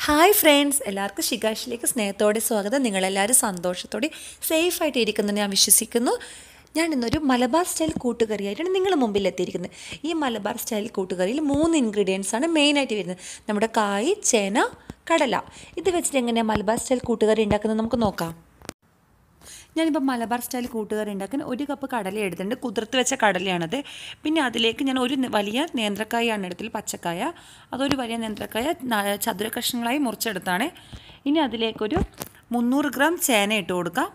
hi friends എല്ലാവർക്കും ഷികാഷിലേക്ക് സ്നേഹത്തോടെ സ്വാഗതം നിങ്ങളെല്ലാവരും സന്തോഷത്തോടെ സേഫായിട്ട് ഇരിക്കുന്നു ഞാൻ വിശ്വസിക്കുന്നു ഞാൻ ഇന്നൊരു മലബാർ സ്റ്റൈൽ കൂട്ടുകറിയായിട്ടാണ് നിങ്ങളുടെ മുമ്പിൽ എത്തിയിരിക്കുന്നത് ഈ മലബാർ സ്റ്റൈൽ കൂട്ടുകറിയിൽ മൂന്ന് ഇൻഗ്രീഡിയൻസ് ആണ് മെയിനായിട്ട് വരുന്നത് നമ്മുടെ കായ് ചേന കടല ഇത് വെച്ചിട്ട് എങ്ങനെയാണ് മലബാർ സ്റ്റൈൽ കൂട്ടുകറി ഉണ്ടാക്കുന്നത് നമുക്ക് നോക്കാം ഞാനിപ്പോൾ മലബാർ സ്റ്റൈൽ കൂട്ടുകറി ഉണ്ടാക്കാൻ ഒരു കപ്പ് കടല എടുത്തിട്ടുണ്ട് കുതിർത്ത് വെച്ച കടലയാണത് പിന്നെ അതിലേക്ക് ഞാൻ ഒരു ന- വലിയ നേന്ത്രക്കായാണ് എടുത്തത് പച്ചക്കായ അതൊരു വലിയ നേന്ത്രക്കായ ന- ചതുര കഷ്ണങ്ങളായി മുറിച്ചെടുത്താണ് ഇനി അതിലേക്കൊരു മുന്നൂറ് ഗ്രാം ചേന ഇട്ട് കൊടുക്കാം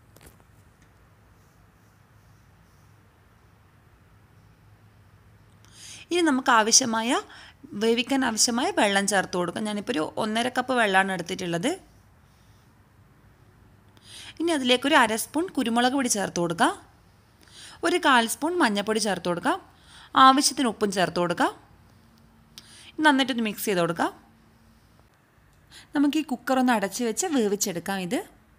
ഇനി നമുക്ക് ആവശ്യമായ വേവിക്കാൻ ആവശ്യമായ വെള്ളം ചേർത്ത് കൊടുക്കാം ഞാനിപ്പോൾ ഒരു ഒന്നര കപ്പ് വെള്ളമാണ് എടുത്തിട്ടുള്ളത് ഇനി അതിലേക്കൊരു അര സ്പൂൺ കുരുമുളക് പൊടി ചേർത്ത് കൊടുക്കാം ഒരു കാൽ സ്പൂൺ മഞ്ഞൾപ്പൊടി ചേർത്ത് കൊടുക്കാം ആവശ്യത്തിന് ഉപ്പും ചേർത്ത് കൊടുക്കാം നന്നായിട്ടൊന്ന് മിക്സ് ചെയ്ത് കൊടുക്കാം നമുക്ക് ഈ കുക്കർ ഒന്ന് അടച്ച് വെച്ച് വേവിച്ചെടുക്കാം ഇത്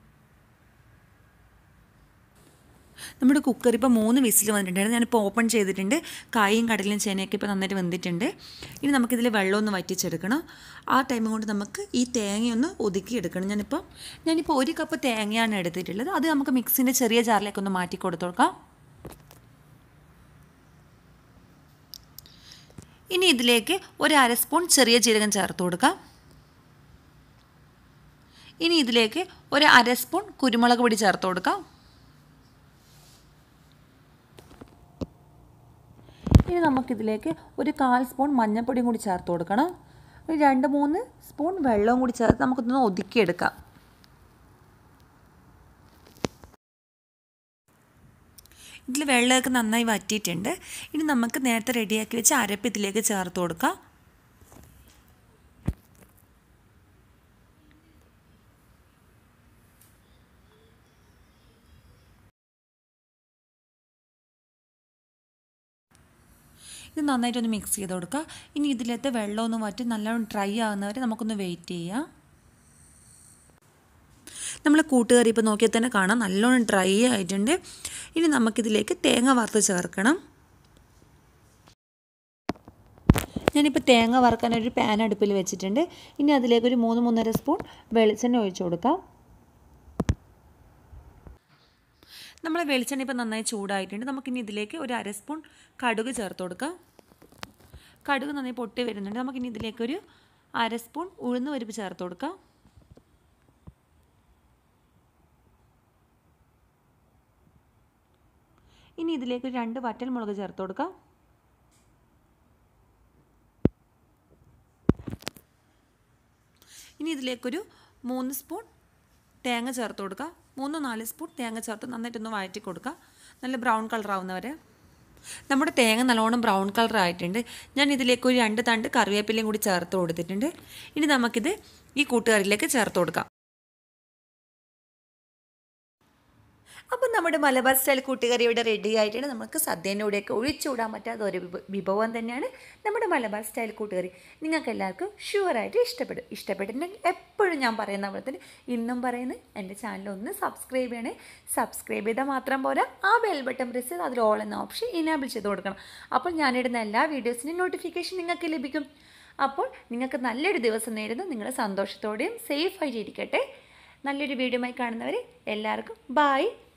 നമ്മുടെ കുക്കർ ഇപ്പോൾ മൂന്ന് വിസിൽ വന്നിട്ടുണ്ട് ഞാനിപ്പോൾ ഓപ്പൺ ചെയ്തിട്ടുണ്ട് കായും കടലും ചേനയൊക്കെ ഇപ്പോൾ നന്നായിട്ട് വെന്തിട്ടുണ്ട് ഇനി നമുക്കിതിൽ വെള്ളം ഒന്ന് വറ്റിച്ചെടുക്കണം ആ ടൈം കൊണ്ട് നമുക്ക് ഈ തേങ്ങയൊന്ന് ഒതുക്കിയെടുക്കണം ഞാനിപ്പോൾ ഞാനിപ്പോൾ ഒരു കപ്പ് തേങ്ങയാണ് എടുത്തിട്ടുള്ളത് അത് നമുക്ക് മിക്സിൻ്റെ ചെറിയ ജാറിലേക്ക് ഒന്ന് മാറ്റി കൊടുത്തു കൊടുക്കാം ഇനി ഇതിലേക്ക് ഒരു അര സ്പൂൺ ചെറിയ ജീരകം ചേർത്ത് കൊടുക്കാം ഇനി ഇതിലേക്ക് ഒരു അര സ്പൂൺ കുരുമുളക് പൊടി ചേർത്ത് കൊടുക്കാം ഇനി നമുക്കിതിലേക്ക് ഒരു കാൽ സ്പൂൺ മഞ്ഞൾപ്പൊടിയും കൂടി ചേർത്ത് കൊടുക്കണം ഒരു രണ്ട് മൂന്ന് സ്പൂൺ വെള്ളവും കൂടി ചേർത്ത് നമുക്കിതൊന്ന് ഒതുക്കിയെടുക്കാം ഇതിൽ വെള്ളമൊക്കെ നന്നായി വറ്റിയിട്ടുണ്ട് ഇനി നമുക്ക് നേരത്തെ റെഡിയാക്കി വെച്ച് അരപ്പ് ഇതിലേക്ക് ചേർത്ത് കൊടുക്കാം ഇത് നന്നായിട്ടൊന്ന് മിക്സ് ചെയ്ത് കൊടുക്കുക ഇനി ഇതിലത്തെ വെള്ളമൊന്ന് വറ്റി നല്ലോണം ഡ്രൈ ആകുന്നവരെ നമുക്കൊന്ന് വെയിറ്റ് ചെയ്യാം നമ്മൾ കൂട്ടുകറി ഇപ്പോൾ നോക്കിയാൽ തന്നെ കാണാം നല്ലോണം ഡ്രൈ ആയിട്ടുണ്ട് ഇനി നമുക്കിതിലേക്ക് തേങ്ങ വറുത്ത് ചേർക്കണം ഞാനിപ്പോൾ തേങ്ങ വറുക്കാൻ ഒരു പാൻ അടുപ്പിൽ വെച്ചിട്ടുണ്ട് ഇനി അതിലേക്ക് ഒരു മൂന്ന് മൂന്നര സ്പൂൺ വെളിച്ചെണ്ണ ഒഴിച്ചു കൊടുക്കാം നമ്മളെ വെളിച്ചെണ്ണ ഇപ്പോൾ നന്നായി ചൂടായിട്ടുണ്ട് നമുക്കിനി ഇതിലേക്ക് ഒരു അര സ്പൂൺ കടുക് ചേർത്ത് കൊടുക്കാം കടുക് നന്നായി പൊട്ടി വരുന്നുണ്ട് നമുക്കിനി ഇതിലേക്കൊരു അര സ്പൂൺ ഉഴുന്ന് പരിപ്പ് ചേർത്ത് കൊടുക്കാം ഇനി ഇതിലേക്ക് ഒരു രണ്ട് വറ്റൽ മുളക് ചേർത്ത് കൊടുക്കാം ഇനി ഇതിലേക്കൊരു മൂന്ന് സ്പൂൺ തേങ്ങ ചേർത്ത് കൊടുക്കുക മൂന്ന് നാല് സ്പൂൺ തേങ്ങ ചേർത്ത് നന്നായിട്ടൊന്ന് വഴറ്റി കൊടുക്കുക നല്ല ബ്രൗൺ കളർ ആവുന്നവരെ നമ്മുടെ തേങ്ങ നല്ലോണം ബ്രൗൺ കളർ ആയിട്ടുണ്ട് ഞാൻ ഇതിലേക്ക് ഒരു രണ്ട് തണ്ട് കറിവേപ്പിലയും കൂടി ചേർത്ത് കൊടുത്തിട്ടുണ്ട് ഇനി നമുക്കിത് ഈ കൂട്ടുകറിയിലേക്ക് ചേർത്ത് കൊടുക്കാം അപ്പം നമ്മുടെ മലബാർ സ്റ്റൈൽ കൂട്ടുകറി ഇവിടെ റെഡി ആയിട്ടുണ്ട് നമുക്ക് സദ്യേൻ്റെ കൂടെയൊക്കെ ഒഴിച്ചുകൂടാൻ പറ്റാത്ത ഒരു വിഭ- വിഭവം തന്നെയാണ് നമ്മുടെ മലബാർ സ്റ്റൈൽ കൂട്ടുകറി നിങ്ങൾക്ക് എല്ലാവർക്കും ഷുവറായിട്ട് ഇഷ്ടപ്പെടും ഇഷ്ടപ്പെട്ടിട്ടുണ്ടെങ്കിൽ എപ്പോഴും ഞാൻ പറയുന്ന പോലെ തന്നെ ഇന്നും പറയുന്നത് എൻ്റെ ചാനൽ ഒന്ന് സബ്സ്ക്രൈബ് ചെയ്യണേ സബ്സ്ക്രൈബ് ചെയ്താൽ മാത്രം പോരാ ആ ബെൽ ബട്ടൺ പ്രസ് ചെയ്ത് അതിൽ ഓൾ എന്ന ഓപ്ഷൻ ഇനാബിൾ ചെയ്ത് കൊടുക്കണം അപ്പോൾ ഞാനിടുന്ന എല്ലാ വീഡിയോസിനും നോട്ടിഫിക്കേഷൻ നിങ്ങൾക്ക് ലഭിക്കും അപ്പോൾ നിങ്ങൾക്ക് നല്ലൊരു ദിവസം നേരുന്നു നിങ്ങൾ സന്തോഷത്തോടെയും സേഫായിട്ട് ഇരിക്കട്ടെ നല്ലൊരു വീഡിയോയുമായി കാണുന്നവരെ എല്ലാവർക്കും ബായ്